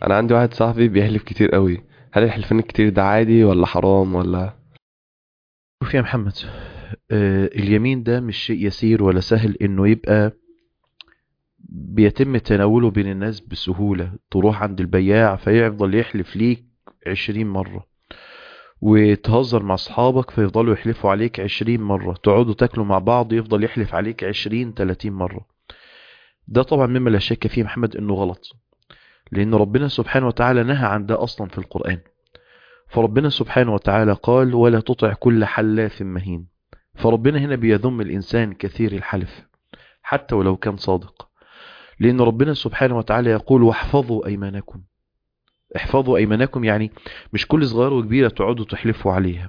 انا عندي واحد صاحبي بيحلف كتير قوي هل الحلفان الكتير ده عادي ولا حرام ولا شوف يا محمد آه، اليمين ده مش شيء يسير ولا سهل انه يبقى بيتم تناوله بين الناس بسهولة تروح عند البياع فيفضل يحلف ليك عشرين مرة وتهزر مع اصحابك فيفضلوا يحلفوا عليك عشرين مرة تقعدوا تاكلوا مع بعض يفضل يحلف عليك عشرين تلاتين مرة ده طبعا مما لا شك فيه محمد انه غلط لان ربنا سبحانه وتعالى نهى عن ده اصلا في القرآن فربنا سبحانه وتعالى قال ولا تطع كل حلاف مهين فربنا هنا بيذم الإنسان كثير الحلف حتى ولو كان صادق لأن ربنا سبحانه وتعالى يقول واحفظوا أيمانكم احفظوا أيمانكم يعني مش كل صغير وكبيرة تقعدوا تحلفوا عليها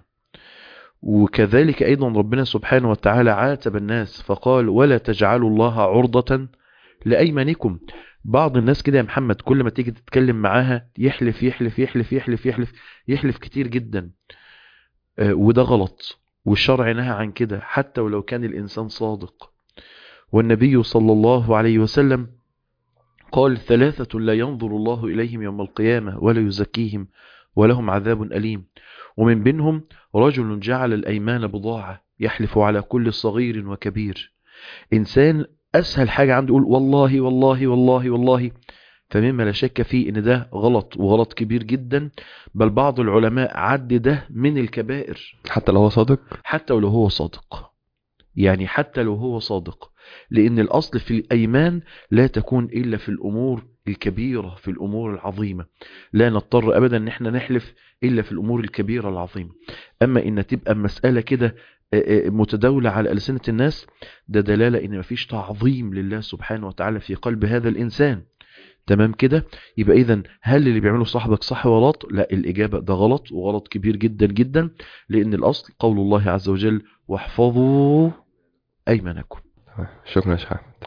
وكذلك أيضا ربنا سبحانه وتعالى عاتب الناس فقال ولا تجعلوا الله عرضة لأيمانكم بعض الناس كده يا محمد كل ما تيجي تتكلم معاها يحلف يحلف يحلف يحلف يحلف يحلف كتير جدا آه، وده غلط والشرع نهى عن كده حتى ولو كان الإنسان صادق والنبي صلى الله عليه وسلم قال ثلاثة لا ينظر الله إليهم يوم القيامة ولا يزكيهم ولهم عذاب أليم ومن بينهم رجل جعل الأيمان بضاعة يحلف على كل صغير وكبير إنسان أسهل حاجة عنده يقول والله والله والله والله فمما لا شك فيه ان ده غلط وغلط كبير جدا بل بعض العلماء عد ده من الكبائر حتى لو هو صادق حتى ولو هو صادق يعني حتى لو هو صادق لأن الأصل في الأيمان لا تكون إلا في الأمور الكبيرة في الأمور العظيمة لا نضطر أبدا أن احنا نحلف إلا في الأمور الكبيرة العظيمة أما إن تبقى مسألة كده آه، آه، متداولة على ألسنة الناس ده دلالة إن مفيش تعظيم لله سبحانه وتعالى في قلب هذا الإنسان تمام كده يبقى إذا هل اللي بيعمله صاحبك صح ولا غلط لا الإجابة ده غلط وغلط كبير جدا جدا لأن الأصل قول الله عز وجل واحفظوا أيمانكم شكرا يا شحات